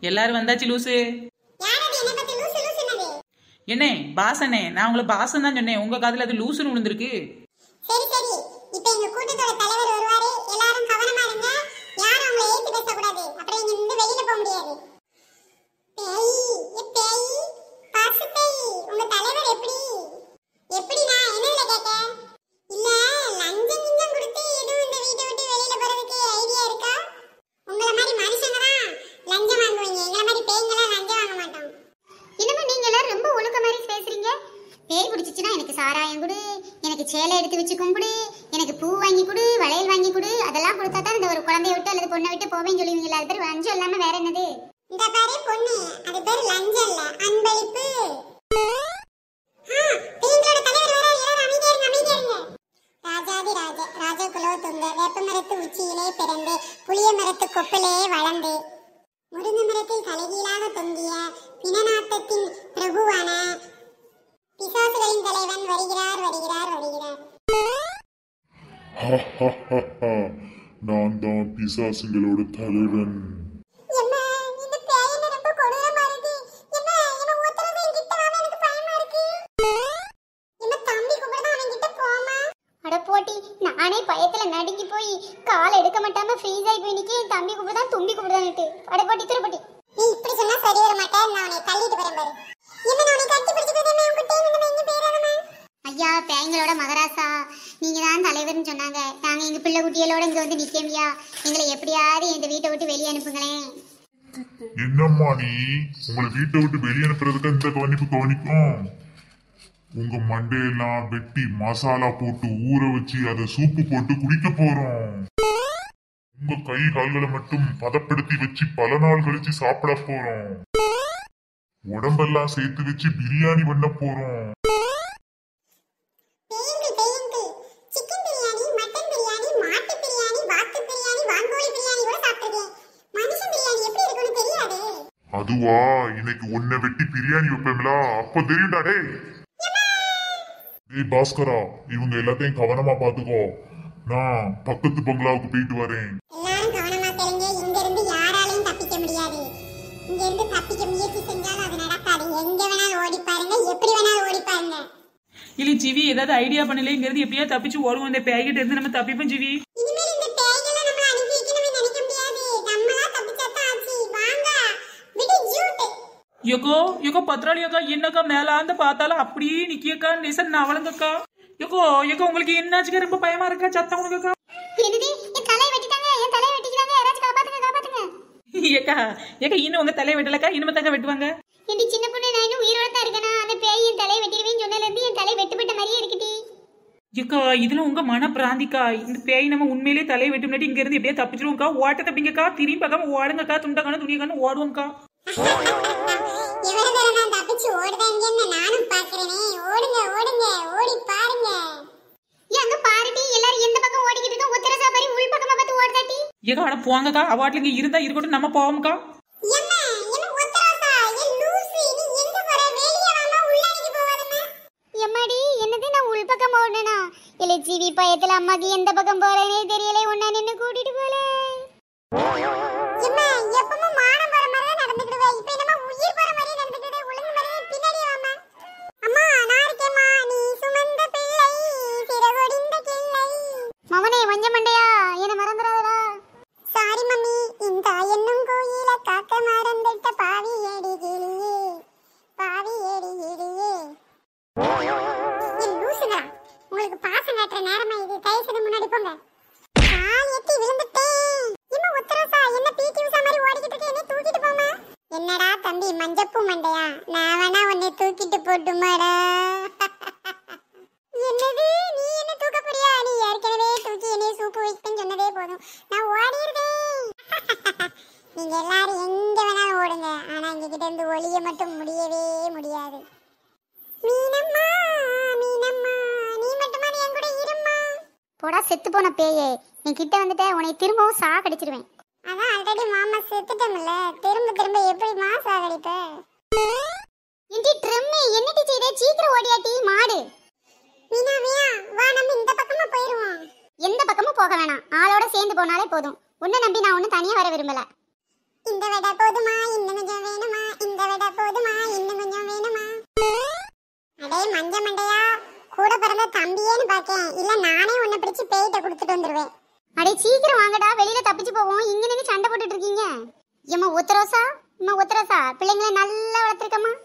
எல்லாரும் வந்தாச்சு லூசு யாரது என்னை பத்தி லூசு லூசுனது என்னே பாசனே நான் உங்களை பாசன் தான் சொன்னேன் உங்க காதுல அது லூசுன்னு விழுந்திருக்கு சரி சரி இப்போ எங்க கூட்டத்தோட தலைவர் வருவாரு எல்லாரும் கவனமா இருங்க யாரும் அவங்கள ஏத்து பேசக்கூடாது அப்புறம் இங்க இருந்து வெளியில போக முடியாது பேய் ஏ பேய் பாசு பேய் உங்க தலைவர் எப்படி எப்படிண்ணா என்னல கேட்க இல்ல லஞ்சம் கிஞ்சம் கொடுத்து எதுவும் இந்த வீட்டை விட்டு வெளியில போறதுக்கு ஐடியா இருக்கா உங்கள மாதிரி மனுஷங்க தான் லஞ்சம் வாங்குவீங்க எங்கள மாதிரி பேய்ங்களாம் லஞ்சம் வாங்க மாட்டோம் என்னமோ நீங்க எல்லாரும் ரொம்ப ஒழுக்க மாதிரி பேசுறீங்க பேய் பிடிச்சிச்சுன்னா எனக்கு சாராயம் கொடு எனக்கு சேலை எடுத்து வச்சு கும்பிடு எனக்கு பூ வாங்கி கொடு வளையல் வாங்கி கொடு அதெல்லாம் கொடுத்தா தான் இந்த ஒரு குழந்தைய விட்டு அல்லது பொண்ணை விட்டு போவேன்னு சொல்லுவீங்களா அது பேர் லஞ்சம் இல்லாம வேற என்னது இந்த பாரு பொண்ணு அது பேர் லஞ்சம் இல்ல அன்பளிப்பு ஆ, பெண்களோட தலைவர் வரார், எல்லாரும் அமைதியா இருங்க, அமைதியா இருங்க. ராஜாதி ராஜ ராஜ குலோத்துங்க வேப்ப மரத்து உச்சியிலே பிறந்து புளிய மரத்து கொப்பிலே வளர்ந்து முருங்கை மரத்தில் தலைகீழாக தொங்கிய பிணநாட்டத்தின் பிரபுவான பிசாசுகளின் தலைவன் வருகிறார் வருகிறார் வருகிறார் நான் தான் பிசாசுங்களோட தலைவன் எம்மா, இந்த பேய் என்ன ரொம்ப கொடூரமா இருக்கு. எம்மா, எம்மா, ஒருத்தரவை என்கிட்ட வாமா, எனக்கு பயமா இருக்கு. எம்மா, தம்பி கூப்பிடுதா, அவன்கிட்ட போம்மா. அட போட்டி நானே பயத்துல நடுங்கி போய் கால் எடுக்க மாட்டாம ஃப்ரீஸ் ஆகி போய் நிக்க என் தம்பி கூப்பிடுதான் தும்பி கூப்பிடுதான்ட்டு அட போட்டி திருப்பட்டி நீ இப்படி சொன்னா சரி வர மாட்டேன், நான் உன்னை தள்ளிட்டு போறேன் பாரு. எம்மா, நான் உன்னை கட்டி பிடிச்சுக்கிறேன், உன்கிட்ட இருந்து எங்க போயிடாதம்மா. ஐயா பேய்களோட மகராசா நீங்க தான் தலைவர்னு சொன்னாங்க நாங்க எங்க பிள்ளை குட்டிகளோட இங்க வந்து நிக்கமியா எங்களை எப்படியாவது இந்த வீட்டை விட்டு வெளியே அனுப்புங்களேன் என்னம்மா நீ உங்களை வீட்டை விட்டு வெளியே அனுப்புறதுக்கு இந்த கவனிப்பு கவனிக்கும் உங்க மண்டையெல்லாம் வெட்டி மசாலா போட்டு ஊற வச்சு அதை சூப்பு போட்டு குடிக்க போறோம் உங்க கை கால்களை மட்டும் பதப்படுத்தி வச்சு பல நாள் கழிச்சு சாப்பிட போறோம் உடம்பெல்லாம் சேர்த்து வச்சு பிரியாணி பண்ண போறோம் பேய்கள், பேய்கள். சிக்கன் பிரியாணி, மட்டன் பிரியாணி, மாட்டு பிரியாணி, வாத்து பிரியாணி, வான்கோழி பிரியாணி கூட சாப்பிட்டிருக்கேன். மனுஷன் பிரியாணி எப்படி இருக்கும்னு தெரியாதே. அதுவா இன்னைக்கு உன்னை வெட்டி பிரியாணி வைப்பேங்களா அப்ப தெரியும்டா டேய் டேய் பாஸ்கரா இவங்க எல்லாத்தையும் கவனமா பாத்துக்கோ நான் பக்கத்து பங்களாவுக்கு போயிட்டு வரேன் எல்லாரும் கவனமா தெரிங்க இங்க இருந்து யாராலையும் தப்பிக்க முடியாது இங்க இருந்து தப்பிக்க முயற்சி செஞ்சாலும் அது நடக்காது எங்க வேணாலும் ஓடி பாருங்க எப்படி வேணாலும் ஓடி பாருங்க இல்லை ஜிவி ஏதாவது ஐடியா பண்ணலைங்கிறது எப்படியா தப்பிச்சு ஓடுவோம் இந்த பேய்கிட்ட இருந்து நம்ம தப்பிப்போம் ஜிவி இனிமேல் இந்த பேய்களை நம்ம அனுப்பி வைக்கணும்னு நினைக்க முடியாது நம்ம தான் தப்பிச்சாத்தான் ஆச்சு வாங்க விடு ஜூட் யக்கோ யக்கோ பத்ராளி அக்கா என்னக்கா மேலாந்து பார்த்தாலும் அப்படியே நிக்கியக்கா நிசன் நவலங்கக்கா யக்கோ யக்கோ உங்களுக்கு என்னாச்சுக்கா ரொம்ப பயமா இருக்கா சத்தம் உனக்குக்கா என்னது என் தலையை வெட்டிட்டாங்க என் தலையை வெட்டிக்கிறாங்க யாராச்சும் காப்பாத்துங்க காப்பாத்துங்க ஏக்கா ஏக்கா இன்னும் உங்க தலையை வெட்டலக்கா இனிமே தாங்க வெட்டுவாங்க என் சின்ன பொண்ணு நான் இன்னும் உயிரோட தான் இருக்கேனா அந்த பேய் என் தலையை வெட்டிடுவேன்னு சொன்னதுல இருந்து என் தலை வெட்டுப்பட்ட மாதிரியே இருக்குடி ஏக்கா இதுல உங்க மன பிராந்திக்கா இந்த பேய் நம்ம உண்மையிலேயே தலையை வெட்டும் முன்னாடி இங்க இருந்து எப்படியா தப்பிச்சிருவோம்க்கா ஓட்ட தப்பிங்கக்கா திரும்பி பார்க்காம ஓடுங்கக்கா துண்டக்கான துணியக்கான ஓடுவோம்க்கா எவ்வளவு தூரம் தான் தப்பிச்சு ஓடுதாங்கன்னு நானும் பாக்குறேனே ஓடுங்க ஓடுங்க ஓடி பாருங்க ஏன் அங்க பாருடி எல்லாரும் எந்த பக்கம் ஓடிக்கிட்டு இருக்கோம் உத்தரசா மாதிரி உள் பக்கமா பார்த்து ஓடுதாட்டி ஏக்கா ஆனா போங்கக்கா அவாட்ல இங்க இருந்தா இருக்கட்டும் நம்ம போவோம்க்கா எம்மா எம்மா ஒத்தராசா ஏ லூசு நீ எங்க போற வெளிய வாமா உள்ளாடிக்கு போவாதம்மா எம்மாடி என்னது நான் உள் பக்கம் ஓடுனா இல்லை ஜிவி பயத்துல அம்மாக்கு எந்த பக்கம் போறேனே தெரியல உன்ன நின்னு கூட்டிட்டு போல எம்மா எப்பவும் மானம் போற மாதிரி நடந்துக்கிடுவ இப்ப என்னமா உயிர் போற மாதிரி நடந்துக்கிடு ஒழுங்கு மாதிரி பின்னாடி வாமா அம்மா நான் இருக்கேம்மா நீ சுமந்த பிள்ளை சிறகொடிந்த கிள்ளை மவனே மஞ்ச மண்டையா என்ன மறந்துடாதடா சாரி மம்மி இந்த என்னும் கோயில காக்க மறந்துட்ட பாவி ஏடி கிளியே பாவி ஏடி கிளியே ஏய், லூசுங்களா உங்களுக்கு பாசம் காட்டுற நேரமா இது தயவு செய்து முன்னாடி போங்க கால் எத்தி விழுந்துட்டேன் இம்மா உத்தரசா என்ன பிடி உஷா மாதிரி ஓடிக்கிட்டு இருக்க என்ன தூக்கிட்டு போமா என்னடா தம்பி மஞ்சப்பூ மண்டையா நான் வேணா உன்னை தூக்கிட்டு போட்டுமாடா என்னது நீ என்ன தூக்க போறியா நீ ஏற்கனவே தூக்கி என்னைய சூப்பு வைப்பேன்னு சொன்னதே போதும் நான் ஓடிடுறேன் நீங்க எல்லாரும் எங்க வேணாலும் ஓடுங்க ஆனா எங்க கிட்ட இருந்து ஒளிய மட்டும் முடியவே முடியாது மீனம்மா மீனம்மா நீ மட்டுமா என் கூட இரும்மா போடா செத்து போன பேயே நீ கிட்ட வந்துட்ட உன்னை திரும்பவும் சா கடிச்சிருவேன் அதான் ஆல்ரெடி மாமா செத்துட்டோம்ல திரும்ப திரும்ப எப்படிமா சாகடிப்ப இன்டி ட்ரம்மு என்னடி செய்தே சீக்கிரம் ஓடியாட்டி மாடு மீனா மீனா வா நம்ம இந்த பக்கமா போயிருவோம் எந்த பக்கமும் போக வேணாம் ஆளோட சேர்ந்து போனாலே போதும் உன்னை நம்பி நான் ஒன்றும் தனியாக வர விரும்பல இந்த வடை போதுமா இன்னும் கொஞ்சம் வேணுமா இந்த வடை போதுமா இன்னும் கொஞ்சம் வேணுமா அடே மஞ்ச மண்டையா கூட பிறந்த தம்பியேன்னு பாக்கேன் இல்ல நானே உன்னை பிடிச்சு பேயிட்ட கொடுத்துட்டு வந்துருவேன் அடே சீக்கிரம் வாங்கடா வெளியில தப்பிச்சு போவோம் இங்க நின்னு சண்டை போட்டுட்டு இருக்கீங்க ஏம்மா ஒத்தரோசா அம்மா ஒத்தரோசா பிள்ளைங்களை நல்லா வளர்த்துருக்கம்மா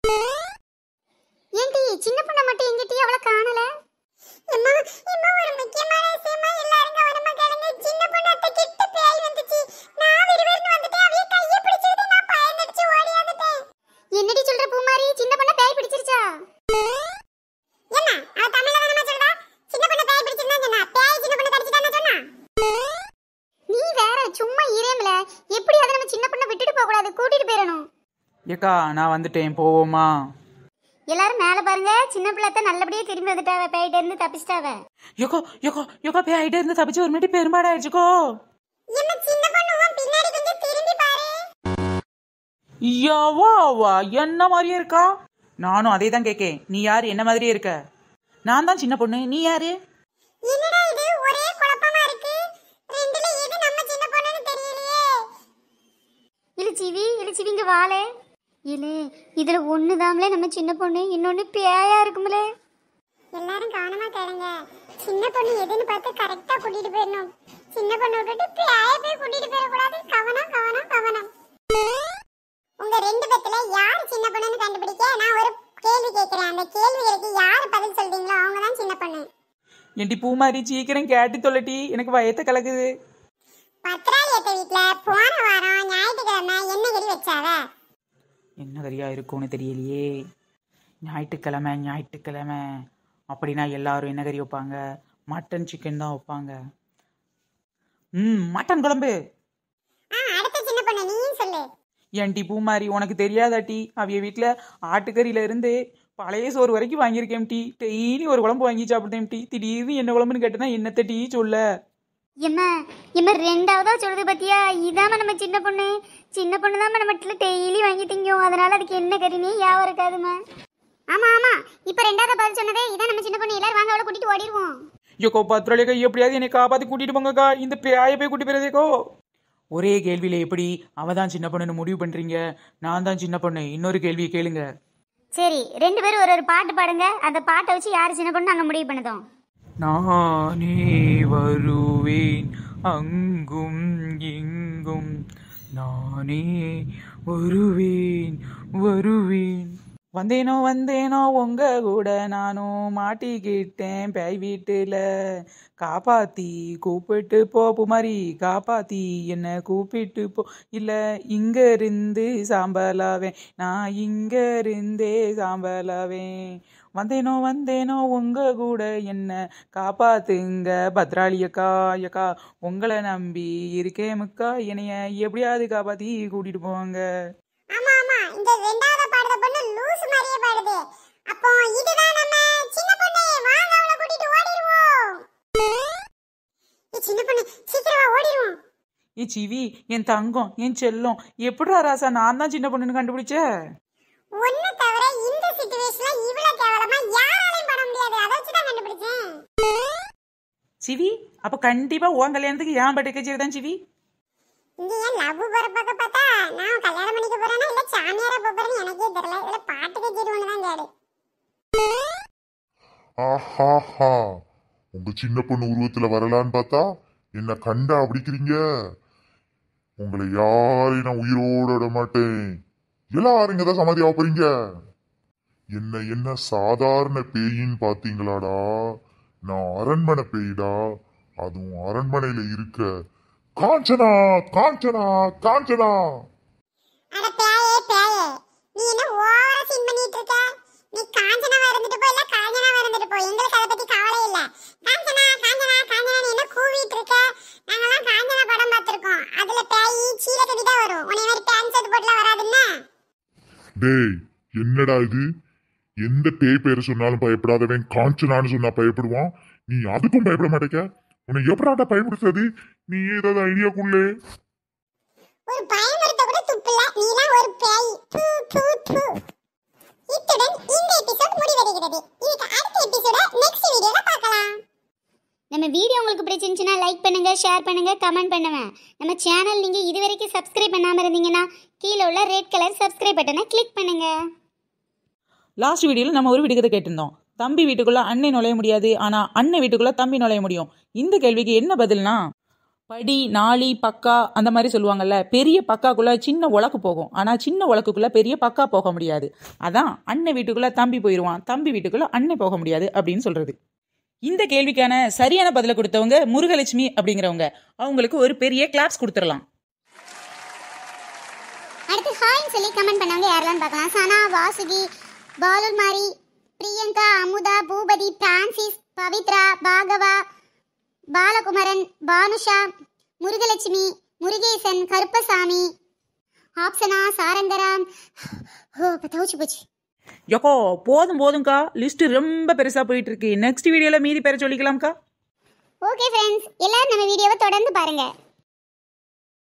ஏன்டி சின்ன பொண்ணை மட்டும் எங்கிட்டீ அவளை காணல அம்மா அம்மா ஒரு முக்கியமான விஷயமா எல்லாரும் கவனமா கேளுங்க சின்ன பொண்ணு அத்தை கிட்ட பேய் வந்துச்சு நான் விறுவிறுன்னு வந்துட்டேன் அவிய கையை பிடிச்சிட்டு நான் பயந்துச்சு ஓடி வந்துட்டேன் என்னடி சொல்ற பூமாரி சின்ன பொண்ணை பேய் பிடிச்சிருச்சா என்ன அவ தமிழ்ல தானமா சொல்றா சின்ன பொண்ணு பேய் பிடிச்சிருந்தா சொன்னா பேய் சின்ன பொண்ணு கடிச்சிட்டான்னு சொன்னா நீ வேற சும்மா இரேம்ல எப்படி அதை நம்ம சின்ன பொண்ணை விட்டுட்டு போக கூடாது கூட்டிட்டு போயிடணும் ஏக்கா நான் வந்துட்டேன் போவோமா எல்லாரும் மேல பாருங்க சின்ன பிள்ளைத்த நல்லபடியா திரும்பி வந்துட்டாவ பேயிட்ட இருந்து தப்பிச்சிட்டாவ யோகோ யோகோ யோகா பேயிட்டே இருந்து தப்பிச்சு ஒரு மினிட் பெரும்பாடாயிடுச்சுக்கோ என்ன சின்ன பொண்ணு உன் பின்னாடி கொஞ்சம் திரும்பி பாரு யாவா வா என்ன மாதிரியே இருக்கா நானும் அதே தான் கேட்கேன் நீ யாரு என்ன மாதிரியே இருக்க நான் தான் சின்ன பொண்ணு நீ யாரு என்னடா இது ஒரே குழப்பமா இருக்கு ரெண்டுல எது நம்ம சின்ன பொண்ணுன்னு தெரியலையே இழுச்சிவி இழுச்சிவிங்க வாழே இல்லே இதுல ஒண்ணு தாமலே நம்ம சின்ன பொண்ணு இன்னொன்னு பேயா இருக்கும்லே எல்லாரும் கவனமா கேளுங்க சின்ன பொண்ணு எதுன்னு பார்த்து கரெக்டா கூட்டிட்டு போயிடணும் சின்ன பொண்ணு விட்டுட்டு பேய போய் கூட்டிட்டு போயிடக்கூடாது கவனம் கவனம் கவனம் உங்க ரெண்டு பேத்துல யார் சின்ன பொண்ணுன்னு கண்டுபிடிக்க நான் ஒரு கேள்வி கேட்கிறேன் அந்த கேள்விகளுக்கு யார் பதில் சொல்றீங்களோ அவங்க தான் சின்ன பொண்ணு என்டி பூ மாதிரி சீக்கிரம் கேட்டு தொல்லட்டி எனக்கு வயத்த கலக்குது பத்ராலியத்த வீட்ல போன வாரம் ஞாயிற்றுக்கிழமை என்ன கறி வச்சாவ என்ன கறியா இருக்கும்னு தெரியலையே ஞாயிற்றுக்கிழமை ஞாயிற்றுக்கிழமை அப்படின்னா எல்லாரும் என்ன கறி வைப்பாங்க மட்டன் சிக்கன் தான் வைப்பாங்க ம் மட்டன் குழம்பு ஆ அடுத்த சின்ன பொண்ணு நீயும் சொல்லு ஏன்டி பூமாரி உனக்கு தெரியாதாட்டி அவிய வீட்டில் ஆட்டுக்கறியில இருந்து பழைய சோறு வரைக்கும் வாங்கியிருக்கேன் டீ டெய்லி ஒரு குழம்பு வாங்கி சாப்பிட்டேன் டீ திடீர்னு என்ன குழம்புன்னு கேட்டேன்னா என்னத்த டீ சொல்ல எம்மா எம்மா ரெண்டாவதா சொல்றது பத்தியா இதாம நம்ம சின்ன பொண்ணு சின்ன பொண்ணு தான் நம்ம வீட்டுல டெய்லி வாங்கி திங்கும் அதனால அதுக்கு என்ன கறினே யாவும் இருக்காதுமா ஆமா ஆமா இப்ப ரெண்டாவது பதில் சொன்னதே இதான் நம்ம சின்ன பொண்ணு எல்லாரும் வாங்க அவளை கூட்டிட்டு ஓடிடுவோம் ஐயோக்கோ பத்திரலேக்கா எப்படியாவது என்னை காப்பாற்றி கூட்டிட்டு போங்கக்கா இந்த பேய போய் கூட்டி போயிருதேக்கோ ஒரே கேள்வியில எப்படி அவ தான் சின்ன பொண்ணுன்னு முடிவு பண்றீங்க நான் தான் சின்ன பொண்ணு இன்னொரு கேள்வியை கேளுங்க சரி ரெண்டு பேரும் ஒரு ஒரு பாட்டு பாடுங்க அந்த பாட்டை வச்சு யாரு சின்ன பொண்ணு நாங்க முடிவு பண்ணதும் நானே வருவேன் அங்கும் இங்கும் நானே வருவேன் வருவேன் வந்தேனோ வந்தேனோ உங்க கூட நானும் மாட்டிக்கிட்டேன் பேய் வீட்டுல காப்பாத்தி கூப்பிட்டு போ புமாரி காப்பாத்தி என்ன கூப்பிட்டு போ இல்ல இங்க இருந்து சாம்பலாவேன் நான் இங்க இருந்தே சாம்பலாவேன் வந்தேனோ வந்தேனோ உங்க கூட என்ன காப்பாத்துங்க பத்ராளி அக்கா அக்கா உங்களை நம்பி இருக்கேன் முக்கா என்னைய எப்படியாவது காப்பாத்தி கூட்டிட்டு போவாங்க ஆமா ஆமா இந்த ரெண்டாவது பாடுற பொண்ணு லூஸ் மாதிரியே பாடுது அப்போ இதுதான் நம்ம சின்ன பொண்ணு வாங்க அவளை கூட்டிட்டு ஓடிடுவோம் ஏய், சின்ன பொண்ணு சீக்கிரம் வா ஓடிடுவோம் ஏ சிவி என் தங்கம் என் செல்லம் எப்படிடா ராசா நான் தான் சின்ன பொண்ணுன்னு கண்டுபிடிச்ச ஒண்ணு தவிர இந்த சிச்சுவேஷன்ல இவ்வளவு கேவலமா யாராலையும் பண்ண முடியாது அதை வச்சு தான் கண்டுபிடிச்சேன் சிவி அப்ப கண்டிப்பா உன் கல்யாணத்துக்கு ஏன் பட்டு கச்சேரி தான் சிவி இங்க ஏன் லவ் போற பக்கம் பார்த்தா நான் கல்யாணம் பண்ணிக்க போறேனா இல்ல சாமியாரா போப் போறேன்னு எனக்கே தெரியல இதுல பாட்டு கச்சேரி ஒண்ணுதான் கேடு ஆஹாஹா உங்க சின்ன பொண்ணு உருவத்துல வரலான்னு பார்த்தா என்ன கண்டா அப்படிக்கிறீங்க உங்களை யாரையும் நான் உயிரோட விட மாட்டேன் எல்லாரும் இங்க தான் சமாதி போறீங்க என்ன என்ன சாதாரண பேயின்னு பாத்தீங்களாடா நான் அரண்மனை பேய்டா அதுவும் அரண்மனையில இருக்க காஞ்சனா காஞ்சனா காஞ்சனா அட பேயே பேயே நீ என்ன ஓவரா சீன் பண்ணிட்டு இருக்க நீ காஞ்சனாவா இருந்துட்டு போ இல்ல காஞ்சனாவா இருந்துட்டு போ எங்களுக்கு அதை பத்தி கவலை இல்ல காஞ்சனா காஞ்சனா காஞ்சனா என்ன கூவிட்டு இருக்க நாங்கெல்லாம் காஞ்சனா படம் பார்த்திருக்கோம் அதுல பேய் சீல கட்டி தான் வரும் உன்னை மாதிரி பேண்ட் ஷர்ட் போட்டுலாம் வராதுன்னு டேய் என்னடா இது எந்த பேய் பேரை சொன்னாலும் பயப்படாதவன் காஞ்சனான்னு சொன்னா பயப்படுவான் நீ அதுக்கும் பயப்பட மாட்டேக்க உன்னை எப்படாட்டா பயன்படுத்துறது நீ ஏதாவது ஐடியாக்குள்ளே ஒரு பயமுறுத்த கூட துப்பில்ல நீலாம் ஒரு பேய் தூ தூ தூ இத்துடன் இந்த எபிசோட் முடிவடைகிறது இதுக்கு அடுத்த எபிசோட நெக்ஸ்ட் வீடியோல பார்க்கலாம் நம்ம வீடியோ உங்களுக்கு பிடிச்சிருந்துச்சுன்னா லைக் பண்ணுங்க ஷேர் பண்ணுங்க கமெண்ட் பண்ணுவேன் நம்ம சேனல் நீங்க இது வரைக்கும் சப்ஸ்கிரைப் பண்ணாம இருந்தீங்கன்னா கீழே உள்ள ரெட் கலர் சப்ஸ்கிரைப் பட்டனை கிளிக் பண்ணுங்க லாஸ்ட் வீடியோவில் நம்ம ஒரு விடுகதை கேட்டிருந்தோம் தம்பி வீட்டுக்குள்ள அண்ணன் நுழைய முடியாது ஆனால் அண்ணன் வீட்டுக்குள்ள தம்பி நுழைய முடியும் இந்த கேள்விக்கு என்ன பதில்னா படி நாளி பக்கா அந்த மாதிரி சொல்லுவாங்கல்ல பெரிய பக்காக்குள்ள சின்ன உலக்கு போகும் ஆனால் சின்ன உலக்குக்குள்ள பெரிய பக்கா போக முடியாது அதான் அண்ணன் வீட்டுக்குள்ள தம்பி போயிடுவான் தம்பி வீட்டுக்குள்ள அண்ணன் போக முடியாது அப்படின்னு சொல்றது இந்த கேள்விக்கான சரியான பதிலை கொடுத்தவங்க முருகலட்சுமி அப்படிங்கிறவங்க அவங்களுக்கு ஒரு பெரிய கிளாப்ஸ் கொடுத்துடலாம் அடுத்து ஹாய்னு சொல்லி கமெண்ட் பண்ணவங்க யாரெல்லாம் பார்க்கலாம் சனா வாசுகி பாலுல் மாரி பிரியங்கா அமுதா பூபதி பிரான்சிஸ் பவித்ரா பாகவா பாலகுமரன் பானுஷா முருகலட்சுமி முருகேசன் கருப்பசாமி ஆப்சனா சாரங்கராம் ஓ இப்போ தவிச்சு போச்சு யக்கோ போதும் போதும்க்கா லிஸ்ட் ரொம்ப பெருசா போயிட்டு இருக்கு நெக்ஸ்ட் வீடியோல மீதி பேர சொல்லிக்கலாம்க்கா ஓகே ஃப்ரெண்ட்ஸ் எல்லாரும் நம்ம வீடியோவை தொடர்ந்து பாருங்க